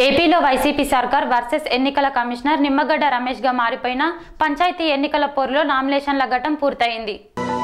ఏపీలో వైసీపీ సర్కార్ వర్సెస్ ఎన్నికల కమిషనర్ నిమ్మగడ్డ రమేష్ గా మారిపోయిన పంచాయతీ ఎన్నికల పోరులో నామినేషన్ల ఘట్టం పూర్తయింది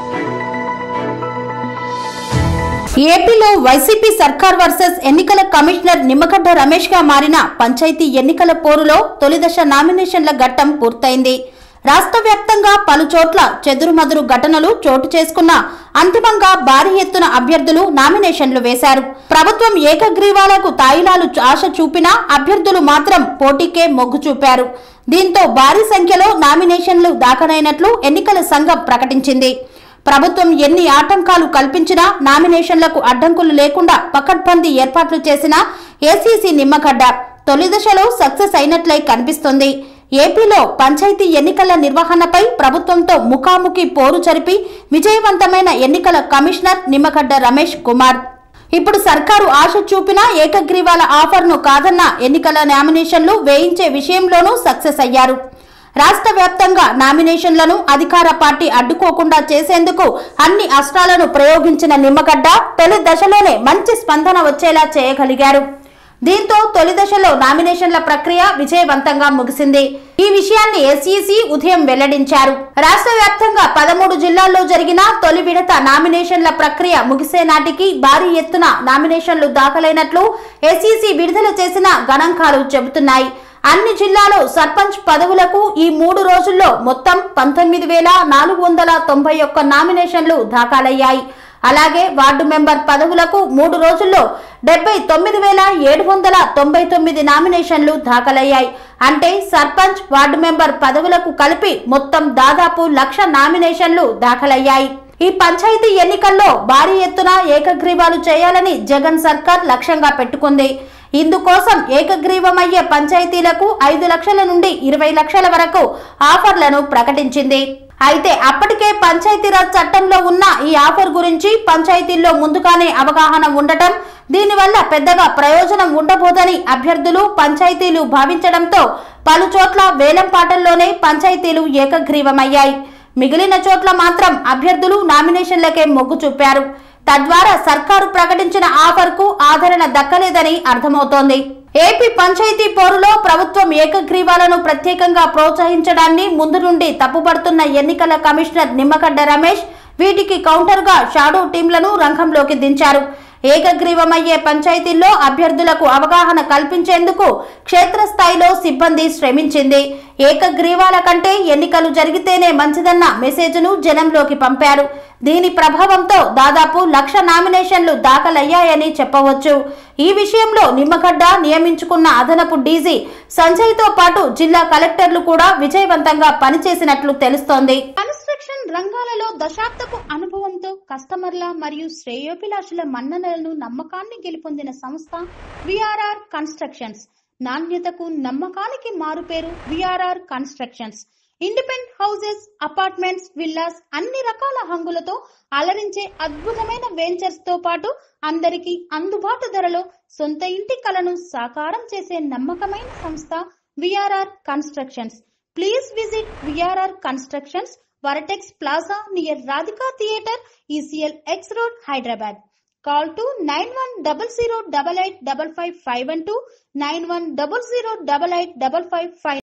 ఏపీలో వైసీపీ సర్కార్ వర్సెస్ ఎన్నికల కమిషనర్ నిమ్మగడ్డ రమేష్ గా మారిన పంచాయతీ ఎన్నికల పోరులో తొలిదశ నామినేషన్ల ఘట్టం పూర్తయింది రాష్ట్ర వ్యాప్తంగా పలు చోట్ల చెదురుమదురు ఘటనలు చోటు చేసుకున్న అంతిమంగా భారీ ఎత్తున అభ్యర్థులు నామినేషన్లు వేశారు ప్రభుత్వం ఏకగ్రీవాలకు తాయిలాలు ఆశ చూపినా అభ్యర్థులు మాత్రం పోటీకే మొగ్గు చూపారు దీంతో భారీ సంఖ్యలో నామినేషన్లు దాఖలైనట్లు ఎన్నికల సంఘం ప్రకటించింది ప్రభుత్వం ఎన్ని ఆటంకాలు కల్పించినా నామినేషన్లకు అడ్డంకులు లేకుండా పకడ్బందీ ఏర్పాట్లు చేసిన ఏసీసీ నిమ్మగడ్డ తొలి దశలో సక్సెస్ అయినట్లే కనిపిస్తుంది ఏపీలో పంచాయతీ ఎన్నికల నిర్వహణపై ప్రభుత్వంతో ముఖాముఖి పోరు జరిపి విజయవంతమైన ఎన్నికల కమిషనర్ నిమ్మగడ్డ రమేష్ కుమార్ ఇప్పుడు సర్కారు ఆశ చూపిన ఏకగ్రీవాల ఆఫర్ను కాదన్న ఎన్నికల నామినేషన్లు వేయించే విషయంలోనూ సక్సెస్ అయ్యారు రాష్ట్ర వ్యాప్తంగా నామినేషన్లను అధికార పార్టీ అడ్డుకోకుండా చేసేందుకు అన్ని అస్త్రాలను ప్రయోగించిన నిమ్మగడ్డ తొలి దశలోనే మంచి స్పందన వచ్చేలా చేయగలిగారు దీంతో తొలి దశలో నామినేషన్ల ప్రక్రియ విజయవంతంగా ముగిసింది ఈ విషయాన్ని ఎస్ఈసి ఉదయం వెల్లడించారు రాష్ట్ర వ్యాప్తంగా పదమూడు జిల్లాల్లో జరిగిన తొలి విడత నామినేషన్ల ప్రక్రియ ముగిసే నాటికి భారీ ఎత్తున నామినేషన్లు దాఖలైనట్లు ఎస్ఈసి విడుదల చేసిన గణాంకాలు చెబుతున్నాయి అన్ని జిల్లాలో సర్పంచ్ పదవులకు ఈ మూడు రోజుల్లో మొత్తం పంతొమ్మిది వేల నాలుగు వందల తొంభై ఒక్క నామినేషన్లు దాఖలయ్యాయి అలాగే వార్డు మెంబర్ పదవులకు మూడు రోజుల్లో డెబ్బై తొమ్మిది వేల ఏడు వందల తొంభై తొమ్మిది నామినేషన్లు దాఖలయ్యాయి అంటే సర్పంచ్ వార్డు మెంబర్ పదవులకు కలిపి మొత్తం దాదాపు లక్ష నామినేషన్లు దాఖలయ్యాయి ఈ పంచాయతీ ఎన్నికల్లో భారీ ఎత్తున ఏకగ్రీవాలు చేయాలని జగన్ సర్కార్ లక్ష్యంగా పెట్టుకుంది ఇందుకోసం ఏకగ్రీవమయ్యే పంచాయతీలకు ఐదు లక్షల నుండి ఇరవై లక్షల వరకు ఆఫర్లను ప్రకటించింది అయితే అప్పటికే పంచాయతీరాజ్ చట్టంలో ఉన్న ఈ ఆఫర్ గురించి పంచాయతీల్లో ముందుగానే అవగాహన ఉండటం దీనివల్ల పెద్దగా ప్రయోజనం ఉండబోదని అభ్యర్థులు పంచాయతీలు భావించడంతో పలు చోట్ల వేలం పాటల్లోనే పంచాయతీలు ఏకగ్రీవమయ్యాయి మిగిలిన చోట్ల మాత్రం అభ్యర్థులు నామినేషన్లకే మొగ్గు చూపారు తద్వారా సర్కారు ప్రకటించిన ఆఫర్ కు ఆదరణ దక్కలేదని అర్థమవుతోంది ఏపీ పంచాయతీ పోరులో ప్రభుత్వం ఏకగ్రీవాలను ప్రత్యేకంగా ప్రోత్సహించడాన్ని ముందు నుండి తప్పుపడుతున్న ఎన్నికల కమిషనర్ నిమ్మగడ్డ రమేష్ వీటికి కౌంటర్ గా షాడో టీంలను రంగంలోకి దించారు ఏకగ్రీవమయ్యే పంచాయతీల్లో అభ్యర్థులకు అవగాహన కల్పించేందుకు క్షేత్రస్థాయిలో సిబ్బంది శ్రమించింది ఏకగ్రీవాల కంటే ఎన్నికలు జరిగితేనే మంచిదన్న మెసేజ్ను జనంలోకి పంపారు దీని ప్రభావంతో దాదాపు లక్ష నామినేషన్లు దాఖలయ్యాయని చెప్పవచ్చు ఈ విషయంలో నిమ్మగడ్డ నియమించుకున్న అదనపు డీజీ సంజయ్తో పాటు జిల్లా కలెక్టర్లు కూడా విజయవంతంగా పనిచేసినట్లు తెలుస్తోంది కన్స్ట్రక్షన్ రంగాలలో దశాబ్దపు అనుభవంతో కస్టమర్ల మరియు శ్రేయోభిలాషుల మన్ననలను నమ్మకాన్ని గెలుపొందిన సంస్థ విఆర్ఆర్ కన్స్ట్రక్షన్స్ నాణ్యతకు నమ్మకానికి మారుపేరు VRR constructions independent houses apartments villas అన్ని రకాల హంగులతో అలరించే అద్భుతమైన వెంచర్స్ తో పాటు అందరికీ అందుబాటు ధరలో సొంత ఇంటి కలను సాకారం చేసే నమ్మకమైన సంస్థ VRR constructions please visit VRR constructions Vertex plaza near Radhika theatre ECL X road Hyderabad call to nine one double zero double eight double five five one two nine one double zero double eight double five five